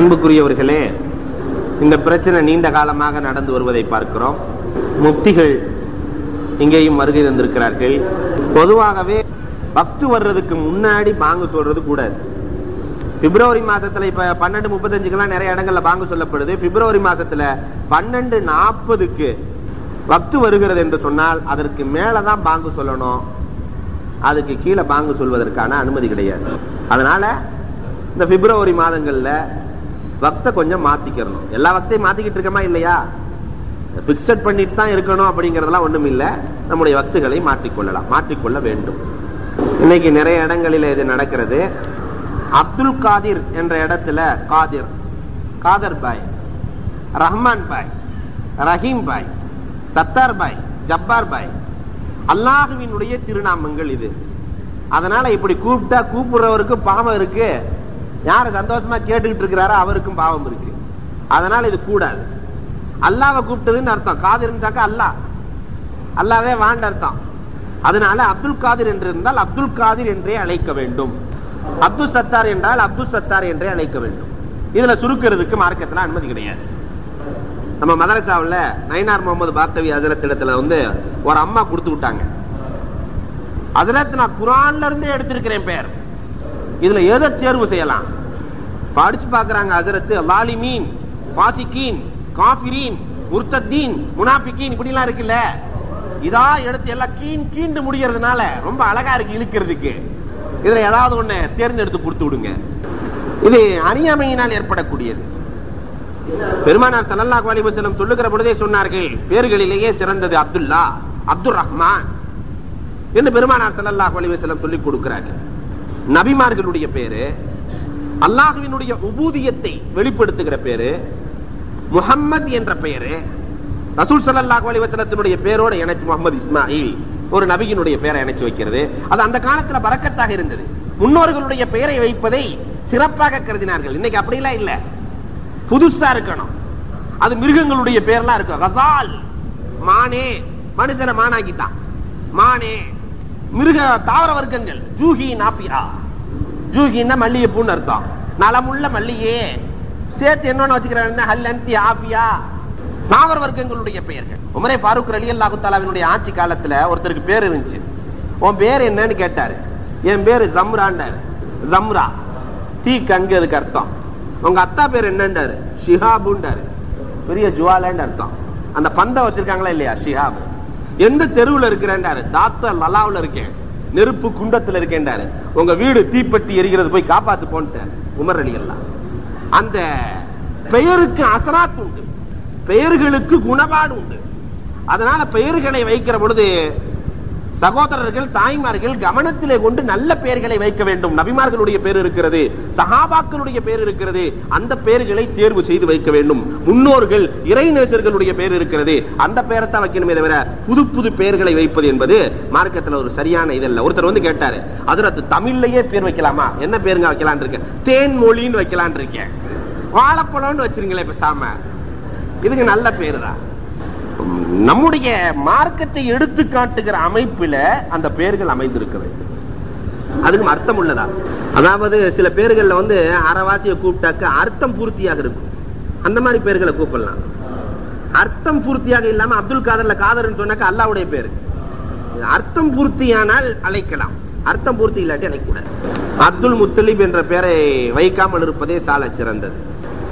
அன்புக்குரியவர்களே இந்த பிரச்சனை நீண்ட காலமாக நடந்து வருவதை பார்க்கிறோம் முப்திகள் இங்கேயும் வருகை தந்திருக்கிறார்கள் பொதுவாகவே பக்து வர்றதுக்கு முன்னாடி பாங்கு சொல்றது கூடாது பிப்ரவரி மாசத்துல இப்ப பன்னெண்டு முப்பத்தஞ்சுக்கெல்லாம் நிறைய இடங்கள்ல பாங்கு சொல்லப்படுது பிப்ரவரி மாசத்துல பன்னெண்டு நாற்பதுக்கு வக்து வருகிறது என்று சொன்னால் அதற்கு மேலதான் பாங்கு சொல்லணும் அதுக்கு கீழே பாங்கு சொல்வதற்கான அனுமதி கிடையாது அதனால இந்த பிப்ரவரி மாதங்கள்ல வக்த கொஞ்சம் மாத்திக்கிறணும் எல்லா வக்தையும் மாத்திக்கிட்டு இருக்கமா இல்லையா பிக்சட் பண்ணிட்டு தான் இருக்கணும் அப்படிங்கறதெல்லாம் ஒண்ணும் இல்ல நம்முடைய வக்துகளை மாற்றிக்கொள்ளலாம் மாற்றிக்கொள்ள வேண்டும் இன்னைக்கு நிறைய இடங்களில் இது நடக்கிறது அப்துல் காதிர் என்ற இடத்துல காதிர் காதர் பாய் ரஹ்மான் பாய் ரஹீம் பாய் சத்தார் பாய் ஜப்பார் பாய் அல்லாஹுவினுடைய திருநாமங்கள் இது அதனால இப்படி கூப்பிட்டா கூப்பிடுறவருக்கு பாவம் இருக்கு யாரு சந்தோஷமா கேட்டுக்கிட்டு இருக்கிறாரோ அவருக்கும் பாவம் இருக்கு அதனால இது கூடாது அல்லாவை கூப்பிட்டதுன்னு அர்த்தம் காதிர்ந்தாக்கா அல்லாஹ் அல்லாவே வாண்ட அர்த்தம் அதனால அப்துல் காதிர் என்று இருந்தால் அப்துல் காதிர் என்றே அழைக்க வேண்டும் அப்துல் சத்தார் என்றால் அப்துல் சத்தார் என்றே அழைக்க வேண்டும் இதுல சுருக்கிறதுக்கு மார்க்கத்துல அனுமதி கிடையாது நம்ம மதரசாவில் நயினார் முகமது பாத்தவி ஹசரத் இடத்துல வந்து ஒரு அம்மா கொடுத்து விட்டாங்க ஹசரத் நான் குரான்ல இருந்தே எடுத்திருக்கிறேன் பேர் இதுல எதை தேர்வு செய்யலாம் படிச்சு பாக்குறாங்க ஹசரத் லாலிமீன் பாசிக்கீன் காபிரீன் முர்த்தத்தீன் முனாபிக்கீன் இப்படி எல்லாம் இருக்குல்ல இதா எடுத்து எல்லாம் கீன் கீண்டு முடியறதுனால ரொம்ப அழகா இருக்கு இழுக்கிறதுக்கு இதுல ஏதாவது ஒண்ணு தேர்ந்தெடுத்து கொடுத்து விடுங்க இது அறியாமையினால் ஏற்படக்கூடியது பெருமானார் சல்லல்லாஹு அலைஹி வஸல்லம் சொல்லுகிற பொழுதே சொன்னார்கள் பேர்களிலேயே சிறந்தது அப்துல்லா அப்துல் ரஹ்மான் என்று பெருமானார் சல்லல்லாஹு அலைஹி வஸல்லம் சொல்லிக் கொடுக்கிறார்கள் நபிமார்களுடைய பேரு அல்லாஹுவினுடைய உபூதியத்தை வெளிப்படுத்துகிற பேரு முஹம்மத் என்ற பெயரு ரசூல் சல்லல்லாஹு அலைஹி வஸல்லத்தினுடைய பேரோட இணைச்சு முகமது இஸ்மாயில் ஒரு நபியினுடைய பெயரை இணைச்சு வைக்கிறது அது அந்த காலத்துல பறக்கத்தாக இருந்தது முன்னோர்களுடைய பெயரை வைப்பதை சிறப்பாக கருதினார்கள் இன்னைக்கு அப்படிலாம் இல்ல புதுசா இருக்கணும் அது மிருகங்களுடைய பேர்லாம் இருக்கும் கசால் மானே மனுஷனை மானாக்கிட்டான் மானே மிருக தாவர வர்க்கங்கள் ஜூஹி நாபியா ஜூஹின்னா மல்லிகைப்பூன்னு அர்த்தம் நலமுள்ள மல்லிகே சேர்த்து என்னன்னு வச்சுக்கிறேன் ஹல்லந்தி ஆபியா தாவர வர்க்கங்களுடைய பெயர்கள் உமரே ஃபாரூக் அலி அல்லாஹு தாலாவினுடைய ஆட்சி காலத்துல ஒருத்தருக்கு பேர் இருந்துச்சு உன் பேர் என்னன்னு கேட்டாரு என் பேரு ஜம்ராண்டாரு ஜம்ரா தீ கங்கு அதுக்கு அர்த்தம் உங்க அத்தா பேர் என்னண்டாரு ஷிஹாபுண்டாரு பெரிய ஜுவாலன்னு அர்த்தம் அந்த பந்தை வச்சிருக்காங்களா இல்லையா ஷிஹாப் எந்த தெருவுல இருக்கிறேன்டாரு தாத்த லலாவுல இருக்கேன் நெருப்பு குண்டத்துல இருக்கேன்டாரு உங்க வீடு தீப்பெட்டி எரிகிறது போய் காப்பாத்து போன்ட்டாரு உமர் அலி எல்லாம் அந்த பெயருக்கு அசராத் உண்டு பெயர்களுக்கு குணபாடு உண்டு அதனால பெயர்களை வைக்கிற பொழுது சகோதரர்கள் தாய்மார்கள் கவனத்திலே கொண்டு நல்ல பெயர்களை வைக்க வேண்டும் நபிமார்களுடைய பேர் இருக்கிறது சஹாபாக்களுடைய பேர் இருக்கிறது அந்த பெயர்களை தேர்வு செய்து வைக்க வேண்டும் முன்னோர்கள் இறைநேசர்களுடைய பேர் இருக்கிறது அந்த பெயரைத்தான் வைக்கணுமே தவிர புது புது பெயர்களை வைப்பது என்பது மார்க்கத்தில் ஒரு சரியான இதல்ல ஒருத்தர் வந்து கேட்டாரு அதுல தமிழ்லயே பேர் வைக்கலாமா என்ன பேருங்க வைக்கலான் இருக்கேன் தேன்மொழின்னு வைக்கலான் இருக்கேன் வாழைப்பழம்னு வச்சிருங்களேன் பேசாம இதுக்கு நல்ல பேரு தான் நம்முடைய மார்க்கத்தை எடுத்து காட்டுகிற அமைப்பில அந்த பெயர்கள் அமைந்திருக்கிறது அதுக்கு அர்த்தம் உள்ளதா அதாவது சில பேர்கள்ல வந்து அறவாசியை கூப்பிட்டாக்க அர்த்தம் பூர்த்தியாக இருக்கும் அந்த மாதிரி பேர்களை கூப்பிடலாம் அர்த்தம் பூர்த்தியாக இல்லாம அப்துல் காதர்ல காதர்னு சொன்னாக்க அல்லாவுடைய பேரு அர்த்தம் பூர்த்தியானால் அழைக்கலாம் அர்த்தம் பூர்த்தி இல்லாட்டி அழைக்கூடாது அப்துல் முத்தலிப் என்ற பெயரை வைக்காமல் இருப்பதே சால சிறந்தது